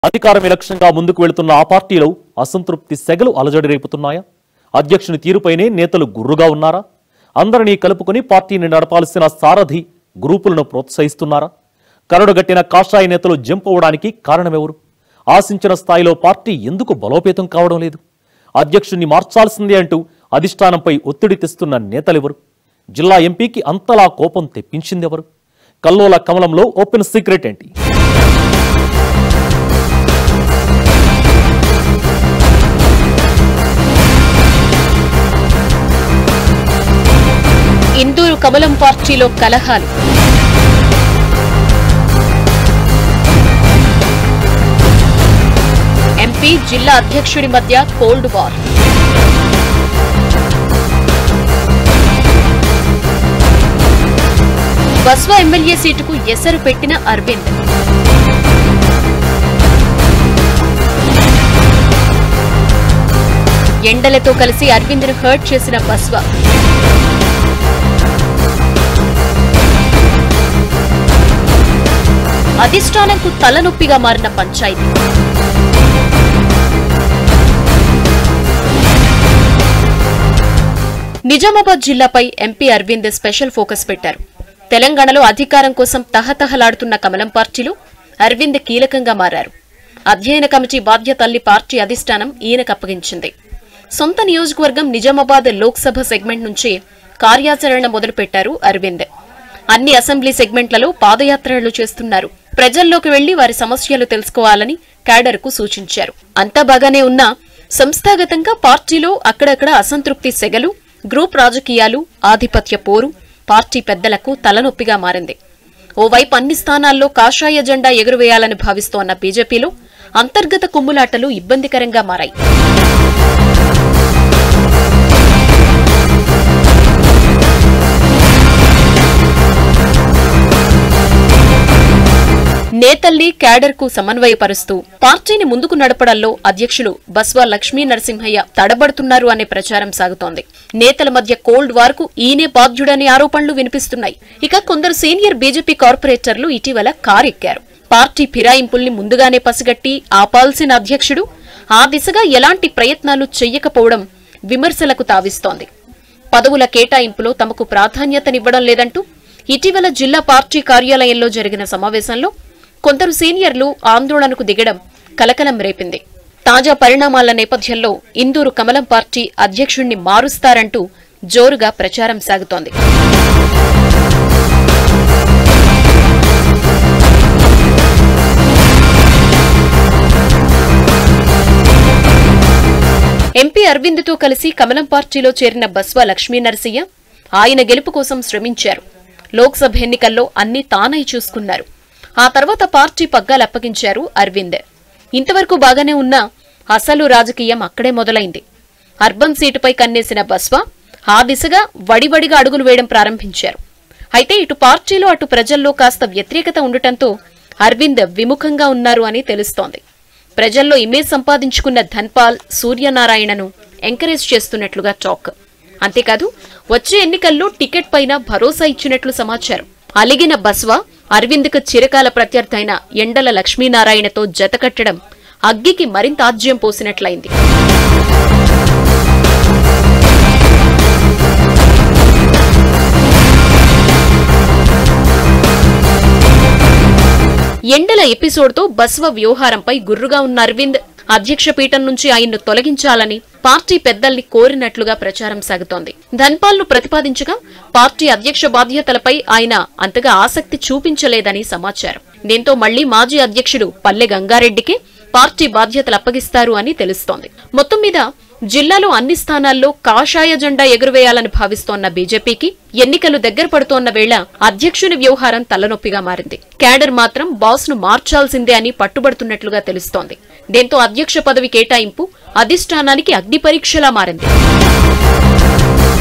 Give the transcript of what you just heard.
అధికారమే లక్ష్యంగా ముందుకు వెళుతున్న ఆ పార్టీలో అసంతృప్తి సెగలు అలజడి రేపుతున్నాయా అధ్యక్షుని తీరుపైనే నేతలు గుర్రుగా ఉన్నారా అందరినీ కలుపుకొని పార్టీని నడపాల్సిన సారథి గ్రూపులను ప్రోత్సహిస్తున్నారా కరడుగట్టిన కాషాయ నేతలు జంప్ అవడానికి కారణమెవరు ఆశించిన స్థాయిలో పార్టీ ఎందుకు బలోపేతం కావడం లేదు అధ్యక్షుణ్ణి మార్చాల్సిందే అంటూ అధిష్టానంపై ఒత్తిడి తెస్తున్న నేతలెవరు జిల్లా ఎంపీకి అంతలా కోపం తెప్పించిందెవరు కల్లోల కమలంలో ఓపెన్ సీక్రెట్ ఏంటి ఇందూరు కమలం పార్టీలో కలహాలు ఎంపీ జిల్లా అధ్యక్షుడి మధ్య కోల్డ్ వార్ బస్వా ఎమ్మెల్యే సీటుకు ఎసరు పెట్టిన అరవింద్ ఎండలతో కలిసి అరవింద్ను హర్ట్ చేసిన బస్వా అధిష్టానంకు తలనొప్పిగా మారిన పంచాయతీ నిజామాబాద్ జిల్లాపై ఎంపీ అరవింద్ స్పెషల్ ఫోకస్ పెట్టారు తెలంగాణలో అధికారం కోసం తహతహలాడుతున్న కమలం పార్టీలో అరవింద్ కీలకంగా మారారు అధ్యయన కమిటీ బాధ్యతల్లి పార్టీ అధిష్టానం ఈయనకు అప్పగించింది సొంత నియోజకవర్గం నిజామాబాద్ లోక్సభ సెగ్మెంట్ నుంచి కార్యాచరణ మొదలుపెట్టారు అరవింద్ అన్ని అసెంబ్లీ సెగ్మెంట్లలో పాదయాత్రలు చేస్తున్నారు ప్రజల్లోకి వెళ్లి వారి సమస్యలు తెలుసుకోవాలని క్యాడర్కు సూచించారు అంతా బాగానే ఉన్నా సంస్థాగతంగా పార్టీలో అక్కడక్కడ అసంతృప్తి సెగలు గ్రూప్ రాజకీయాలు ఆధిపత్య పోరు పార్టీ పెద్దలకు తలనొప్పిగా మారింది ఓవైపు అన్ని స్థానాల్లో కాషాయ జెండా ఎగురవేయాలని భావిస్తోన్న బీజేపీలో అంతర్గత కుమ్ములాటలు ఇబ్బందికరంగా మారాయి నేతల్ని క్యాడర్కు సమన్వయపరుస్తూ పార్టీని ముందుకు నడపడంలో అధ్యక్షులు బస్వా లక్ష్మీ నరసింహయ్య తడబడుతున్నారు అనే ప్రచారం సాగుతోంది నేతల మధ్య కోల్డ్ వార్ కు ఈయనే బాధ్యుడనే ఆరోపణలు వినిపిస్తున్నాయి ఇక కొందరు సీనియర్ బీజేపీ కార్పొరేటర్లు ఇటీవల కారెక్కారు పార్టీ ఫిరాయింపుల్ని ముందుగానే పసిగట్టి ఆపాల్సిన అధ్యక్షుడు ఆ దిశగా ఎలాంటి ప్రయత్నాలు చెయ్యకపోవడం విమర్శలకు తావిస్తోంది పదవుల కేటాయింపులో తమకు ప్రాధాన్యతనివ్వడం లేదంటూ ఇటీవల జిల్లా పార్టీ కార్యాలయంలో జరిగిన సమావేశంలో కొందరు సీనియర్లు ఆందోళనకు దిగడం కలకలం రేపింది తాజా పరిణామాల నేపథ్యంలో ఇందూరు కమలం పార్టీ అధ్యక్షుణ్ణి మారుస్తారంటూ జోరుగా ప్రచారం సాగుతోంది ఎంపీ అరవింద్తో కలిసి కమలం పార్టీలో చేరిన బస్వా లక్ష్మీ నరసయ్య ఆయన గెలుపు కోసం శ్రమించారు లోక్సభ ఎన్నికల్లో అన్ని తానై చూసుకున్నారు ఆ తర్వాత పార్టీ పగ్గాలు అప్పగించారు అరవింద్ ఇంతవరకు బాగానే ఉన్నా అసలు రాజకీయం అక్కడే మొదలైంది అర్బన్ సీటుపై కన్నేసిన బస్వా ఆ దిశగా వడివడిగా అడుగులు వేయడం ప్రారంభించారు అయితే ఇటు పార్టీలో అటు ప్రజల్లో కాస్త వ్యతిరేకత ఉండటంతో అరవింద్ విముఖంగా ఉన్నారు అని తెలుస్తోంది ప్రజల్లో ఇమేజ్ సంపాదించుకున్న ధన్పాల్ సూర్యనారాయణను ఎంకరేజ్ చేస్తున్నట్లుగా టాక్ అంతేకాదు వచ్చే ఎన్నికల్లో టికెట్ పైన భరోసా ఇచ్చినట్లు సమాచారం అలిగిన బస్వా అరవింద్కు చిరకాల ప్రత్యర్థైన ఎండల లక్ష్మీనారాయణతో జతకట్టడం అగ్గికి మరింత ఆజ్యం పోసినట్లయింది ఎండల ఎపిసోడ్తో బస్వ వ్యూహారంపై గుర్రుగా ఉన్న అరవింద్ అధ్యక్ష పీఠం నుంచి ఆయన్ను తొలగించాలని పార్టీ పెద్దల్ని కోరినట్లుగా ప్రచారం సాగుతోంది ధన్పాల్ను ప్రతిపాదించగా పార్టీ అధ్యక్ష బాధ్యతలపై ఆయన అంతగా ఆసక్తి చూపించలేదని సమాచారం దీంతో మళ్లీ మాజీ అధ్యక్షుడు పల్లె గంగారెడ్డికి పార్టీ బాధ్యతలు అప్పగిస్తారు అని తెలుస్తోంది మొత్తం మీద జిల్లాలో అన్ని స్థానాల్లో కాషాయ జెండా ఎగురవేయాలని భావిస్తోన్న బీజేపీకి ఎన్నికలు దగ్గర పడుతోన్న వేళ అధ్యక్షుని వ్యవహారం తలనొప్పిగా మారింది క్యాడర్ మాత్రం బాస్ ను మార్చాల్సిందే అని పట్టుబడుతున్నట్లుగా తెలుస్తోంది దీంతో అధ్యక్ష పదవి కేటాయింపు అధిష్టానానికి అగ్ని పరీక్షలా మారింది